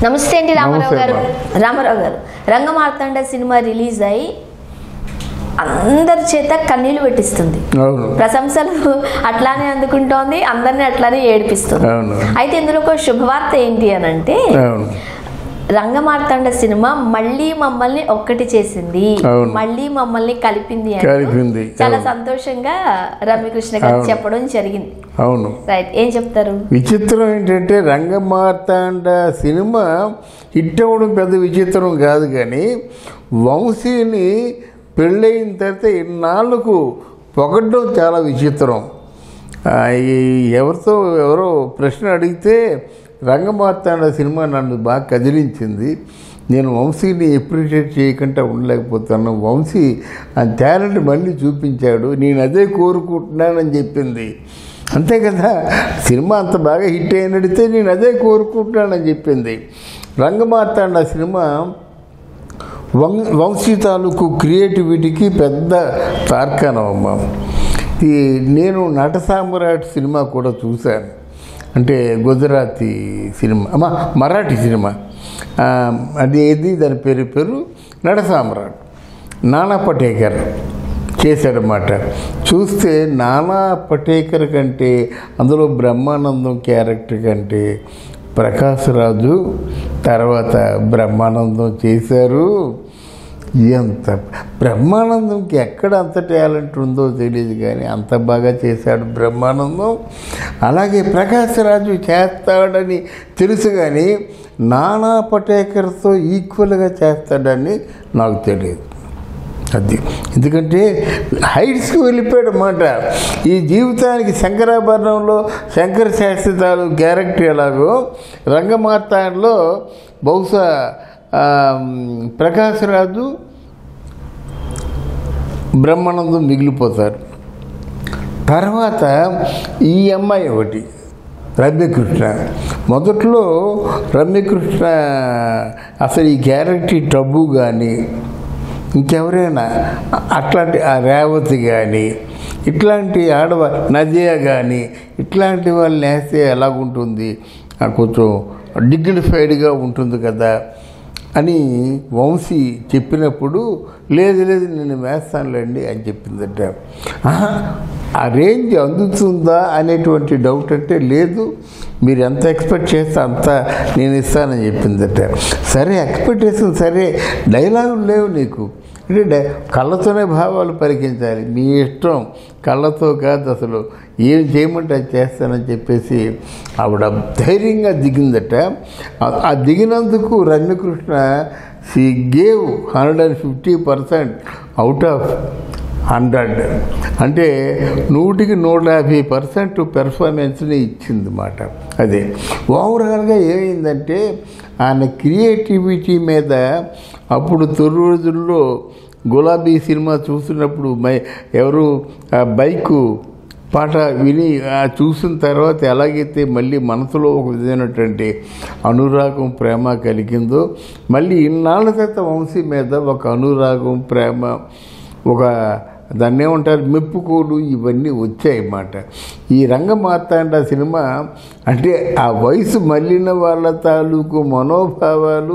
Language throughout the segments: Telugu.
నమస్తే అండి రామారావు నమస్తే గారు రామారావు గారు రంగమార్తాండ సినిమా రిలీజ్ అయి అందరి చేత కన్నీళ్లు పెట్టిస్తుంది అవును ప్రశంసలు అట్లానే అందుకుంటోంది అందరిని అట్లానే ఏడిపిస్తుంది అవును అయితే ఇందులో ఒక శుభవార్త ఏంటి అని అంటే అవును రంగమార్తాండ సినిమా మళ్ళీ మమ్మల్ని ఒక్కటి చేసింది అవును. మళ్ళీ మమ్మల్ని కలిపింది అంటూ కలిపింది. చాలా అవును. సంతోషంగా రమ్యకృష్ణ గారు అవును. చెప్పడం జరిగింది అవును రైట్ ఏం చెప్తారు విచిత్రం ఏంటంటే రంగమార్తాండ సినిమా హిట్ అవ్వడం పెద్ద విచిత్రం కాదు కానీ వంశీని పెళ్ళయిన తర్వాత ఇన్నాళ్ళకు పొగడ్డం చాలా విచిత్రం ఆ, ఈ ఎవరితో ఎవరో ప్రశ్న అడిగితే రంగమార్తాండ సినిమా నన్ను బాగా కదిలించింది నేను వంశీని ఎప్రిషియేట్ చేయకుండా ఉండలేకపోతాను వంశీ ఆ టాలెంట్ మళ్ళీ చూపించాడు నేను అదే కోరుకుంటున్నానని చెప్పింది అంతే కదా సినిమా అంత బాగా హిట్ అయినడితే నేను అదే కోరుకుంటున్నానని చెప్పింది రంగమార్తాండ సినిమా వం వంశీ తాలూకు క్రియేటివిటీకి పెద్ద తార్కాణం అమ్మ ఈ నేను నట సామ్రాట్ సినిమా కూడా చూశాను అంటే గుజరాతీ సినిమా అమ్మ మరాఠీ సినిమా ఆ, అది ఏది దాని పేరు పేరు నట సామ్రాట్ నానా పటేకర్ చేశాడనమాట చూస్తే నానా పటేకర్ కంటే అందులో బ్రహ్మానందం క్యారెక్టర్ కంటే ప్రకాష్ రాజు తర్వాత బ్రహ్మానందం చేశారు ఎంత బ్రహ్మానందంకి ఎక్కడ అంత టాలెంట్ ఉందో తెలియదు కానీ అంత బాగా చేశాడు బ్రహ్మానందం అలాగే ప్రకాష్ రాజు చేస్తాడని తెలుసు కానీ నానా పటేకర్తో ఈక్వల్గా చేస్తాడని నాకు తెలియదు అది ఎందుకంటే హైట్స్కి వెళ్ళిపోయాడు అన్నమాట ఈ జీవితానికి శంకరాభరణంలో శంకర శాస్త్రి తాలూ క్యారెక్టర్ ఎలాగో రంగమార్తాండలో బహుశా ఆ, ప్రకాశ్ రాజు బ్రహ్మానందం మిగిలిపోతారు తర్వాత ఈ అమ్మాయి ఒకటి రమ్యకృష్ణ మొదట్లో రమ్యకృష్ణ అసలు ఈ క్యారెక్టర్ టబ్బు కానీ ఇంకెవరైనా అట్లాంటి ఆ రేవతి కానీ ఇట్లాంటి ఆడవ నదియా కానీ ఇట్లాంటి వాళ్ళని వేస్తే ఎలాగుంటుంది ఆ కొంచెం డిగ్నిఫైడ్గా ఉంటుంది కదా అని వంశీ చెప్పినప్పుడు లేదు లేదు నేను వేస్తానులేండి అని చెప్పిందట ఆహా, ఆ రేంజ్ అందుతుందా అనేటువంటి డౌట్ అంటే లేదు మీరు ఎంత ఎక్స్పెక్ట్ చేస్తే అంత నేను ఇస్తానని చెప్పిందట సరే ఎక్స్పెక్టేషన్ సరే డైలాగులు లేవు నీకు అంటే డై- కళ్ళతోనే భావాలు పరికించాలి మీ ఇష్టం కళ్ళతో కాదు అసలు ఏం చేయమంటే అది చేస్తానని చెప్పేసి ఆవిడ ధైర్యంగా దిగిందట ఆ- ఆ దిగినందుకు Ramya Krishna she gave hundred and fifty percent out of hundred అంటే నూటికి నూట యాభై పర్సెంట్ పెర్ఫార్మెన్స్ని ఇచ్చింది మాట అదే ఓవరాల్గా ఏమైందంటే ఆయన క్రియేటివిటీ మీద అప్పుడు తొలి రోజుల్లో గులాబీ సినిమా చూసినప్పుడు మై ఎవరు ఆ బైకు పాట విని ఆ చూసిన తర్వాత ఎలాగైతే మళ్ళీ మనసులో ఒక విధమైనటువంటి అనురాగం ప్రేమ కలిగిందో మళ్ళీ ఇన్నాళ్ళ తర్వాత వంశీ మీద ఒక అనురాగం ప్రేమ ఒక దాన్ని ఏమంటారు మెప్పుకోలు ఇవన్నీ వచ్చాయి అన్నమాట ఈ రంగమార్తాండ సినిమా అంటే ఆ వయసు మళ్ళిన వాళ్ళ తాలూకు మనోభావాలు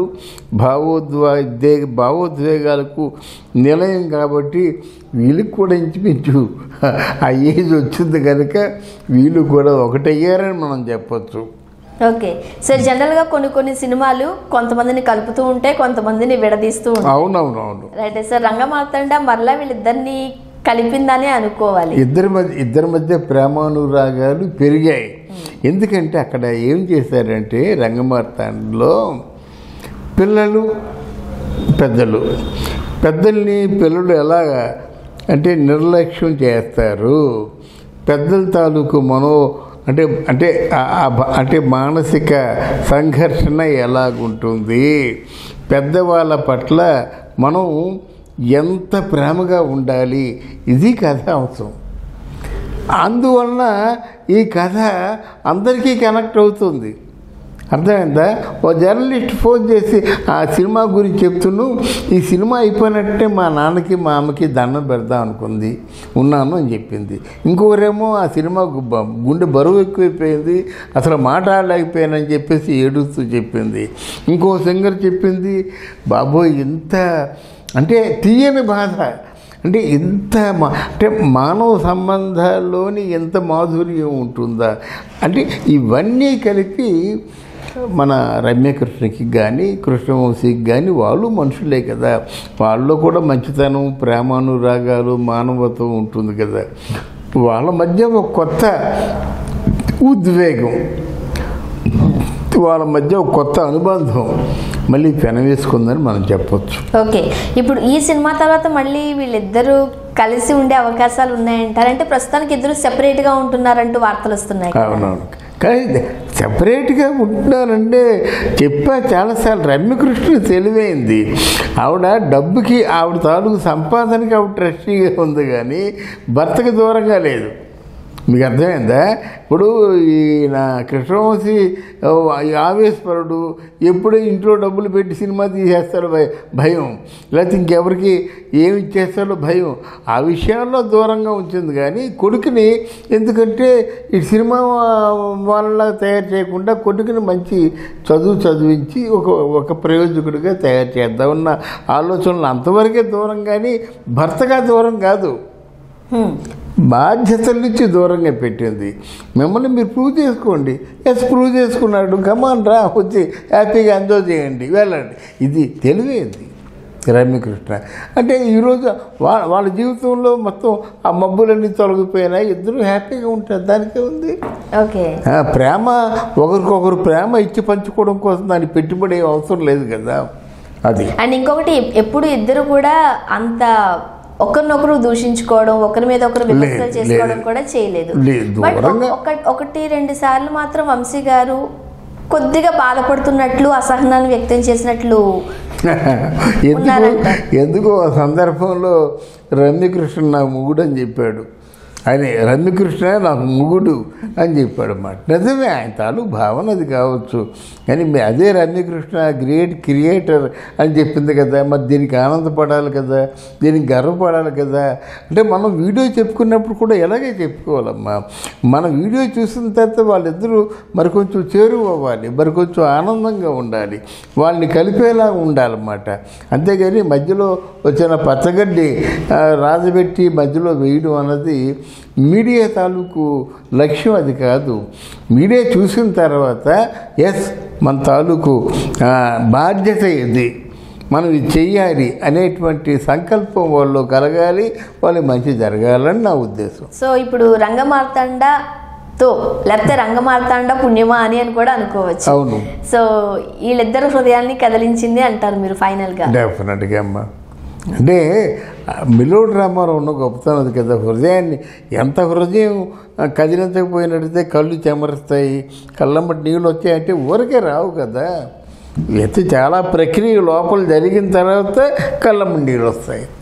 భావోద్వే భావోద్వేగాలకు నిలయం కాబట్టి వీళ్ళకి కూడా ఇంచుమించు ఆ ఏజ్ వచ్చింది కనుక వీళ్ళు కూడా ఒకటయ్యారని మనం చెప్పొచ్చు ఓకే సార్ జనరల్ గా కొన్ని కొన్ని సినిమాలు కొంతమందిని కలుపుతూ ఉంటే కొంతమందిని విడదీస్తూ ఉంటాయి అవునవునవును రైట్ సార్ రంగమార్తాండ మరలా వీళ్ళిద్దరిని కలిపిందనే అనుకోవాలి ఇద్దరి మధ్య ఇద్దరి మధ్య ప్రేమానురాగాలు పెరిగాయి ఎందుకంటే అక్కడ ఏం చేశారంటే రంగమార్తాండలో పిల్లలు పెద్దలు పెద్దల్ని పిల్లలు ఎలా అంటే నిర్లక్ష్యం చేస్తారు పెద్దల తాలూకు మనో అంటే అంటే ఆ- ఆ భ- అంటే మానసిక సంఘర్షణ ఎలాగుంటుంది పెద్దవాళ్ళ పట్ల మనం ఎంత ప్రేమగా ఉండాలి ఇది కథ అవసరం అందువలన ఈ కథ అందరికీ కనెక్ట్ అవుతుంది అర్థమైందా ఓ జర్నలిస్ట్ ఫోన్ చేసి ఆ సినిమా గురించి చెప్తున్నాను ఈ సినిమా అయిపోయినట్టే మా నాన్నకి మా అమ్మకి దండం పెడదాం అనుకుంది ఉన్నాను అని చెప్పింది ఇంకొకరేమో ఆ సినిమాకు బ- గుండె బరువు ఎక్కువైపోయింది అసలు మాట్లాడలేకపోయానని చెప్పేసి ఏడుస్తూ చెప్పింది ఇంకో సింగర్ చెప్పింది బాబోయ్ ఇంత అంటే తీయని బాధ అంటే ఎంత మా అంటే మానవ సంబంధాల్లోని ఎంత మాధుర్యం ఉంటుందా అంటే ఇవన్నీ కలిపి మన రమ్యకృష్ణకి కానీ కృష్ణవంశీకి కానీ వాళ్ళు మనుషులే కదా వాళ్ళలో కూడా మంచితనం ప్రేమానురాగాలు మానవత్వం ఉంటుంది కదా వాళ్ళ మధ్య ఒక కొత్త ఉద్వేగం వాళ్ళ మధ్య ఒక కొత్త అనుబంధం మళ్ళీ పెనవేసుకుందని మనం చెప్పొచ్చు ఓకే ఇప్పుడు ఈ సినిమా తర్వాత మళ్ళీ వీళ్ళిద్దరూ కలిసి ఉండే అవకాశాలు ఉన్నాయంటారు అంటే ప్రస్తుతానికి ఇద్దరు సెపరేట్గా ఉంటున్నారంటూ వార్తలు వస్తున్నాయి కదా. అవునవును కానీ సపరేట్గా ఉంటున్నారంటే చెప్పా చాలాసార్లు రమ్యకృష్ణ తెలివైంది ఆవిడ డబ్బుకి ఆవిడ తాలూకు సంపాదనకి ఆవిడ ట్రస్టీగా ఉంది కానీ భర్తకి దూరంగా లేదు మీకు అర్థమైందా ఇప్పుడు ఈ నా కృష్ణవంశీ ఓ, ఈ ఆవేశపరుడు ఎప్పుడు ఇంట్లో డబ్బులు పెట్టి సినిమా తీసేస్తాడో భయ- భయం లేకపోతే ఇంకెవరికి ఏమి ఇచ్చేస్తాడో భయం ఆ విషయాల్లో దూరంగా ఉంచింది కానీ కొడుకుని ఎందుకంటే ఈ సినిమా వాళ్ళ తయారు చేయకుండా కొడుకుని మంచి చదువు చదివించి ఒక ఒక ప్రయోజకుడిగా తయారు చేద్దామన్న ఆలోచనలు అంతవరకే దూరం కానీ భర్తగా దూరం కాదు హ్మ్. బాధ్యతల నుంచి దూరంగా పెట్టింది మిమ్మల్ని మీరు ప్రూవ్ చేసుకోండి ఎస్ ప్రూవ్ చేసుకున్నాడు కమాన్ రా వచ్చి హ్యాపీగా ఎంజాయ్ చేయండి వెళ్ళండి ఇది తెలివేది రమ్యకృష్ణ అంటే ఈరోజు వా వాళ్ళ జీవితంలో మొత్తం ఆ మబ్బులన్నీ తొలగిపోయినాయి ఇద్దరు హ్యాపీగా ఉంటారు దానికే ఉంది ఓకే ఆ, ప్రేమ ఒకరికొకరు ప్రేమ ఇచ్చి పంచుకోవడం కోసం దానికి పెట్టుబడి అవసరం లేదు కదా అది అండ్ ఇంకొకటి ఎప్పుడు ఇద్దరు కూడా అంత ఒకరినొకరు దూషించుకోవడం ఒకరి మీద ఒకరు విమర్శలు లేదు, చేసుకోవడం లేదు. కూడా చేయలేదు లేదు, బట్ దూరంగా- ఒక ఒకటి రెండు సార్లు మాత్రం వంశీ గారు కొద్దిగా బాధపడుతున్నట్లు అసహనాన్ని వ్యక్తం చేసినట్లు ఎందుకు ఉన్నారంట. ఎందుకు ఆ సందర్భంలో రమ్యకృష్ణ నాకు ముగుడు అని చెప్పాడు ఆయన రమ్యకృష్ణ నాకు ముగుడు అని చెప్పాడు అన్నమాట నిజమే ఆయన తాలూ భావన అది కావచ్చు కానీ మీ- అదే రమ్యకృష్ణ గ్రేట్ క్రియేటర్ అని చెప్పింది కదా మరి దీనికి ఆనందపడాలి కదా దీనికి గర్వపడాలి కదా అంటే మనం వీడియో చెప్పుకున్నప్పుడు కూడా ఎలాగే చెప్పుకోవాలమ్మా మన వీడియో చూసిన తర్వాత వాళ్ళిద్దరూ మరి కొంచెం చేరువ అవ్వాలి మరి కొంచెం ఆనందంగా ఉండాలి వాళ్ళని కలిపేలా ఉండాలన్నమాట అంతేగాని మధ్యలో వచ్చిన పచ్చగడ్డి ఆ, రాజబెట్టి మధ్యలో వేయడం అన్నది మీడియా తాలూకు లక్ష్యం అది కాదు మీడియా చూసిన తర్వాత ఎస్ మన తాలూకు ఆ, బాధ్యత ఇది మనం ఇది చెయ్యాలి అనేటువంటి సంకల్పం వాళ్ళు కలగాలి వాళ్ళకి మంచి జరగాలని నా ఉద్దేశం సో ఇప్పుడు రంగమార్తాండతో లేకపోతే రంగమార్తాండ పుణ్యమా అని అని కూడా అనుకోవచ్చు అవును సో వీళ్ళిద్దరు హృదయాన్ని కదిలించింది అంటారు మీరు ఫైనల్ గా డెఫినెట్గా అమ్మా అంటే మిలో డ్రామాలో ఉన్న గొప్పతనం అది కదా హృదయాన్ని ఎంత హృదయం ఆ, కదిలించకపోయినట్టయితే కళ్ళు చెమరుస్తాయి కళ్ళమ్మటి నీళ్ళు వచ్చాయంటే ఊరికే రావు కదా అయితే చాలా ప్రక్రియ లోపల జరిగిన తర్వాత కళ్ళమ్మటి నీళ్ళు వస్తాయి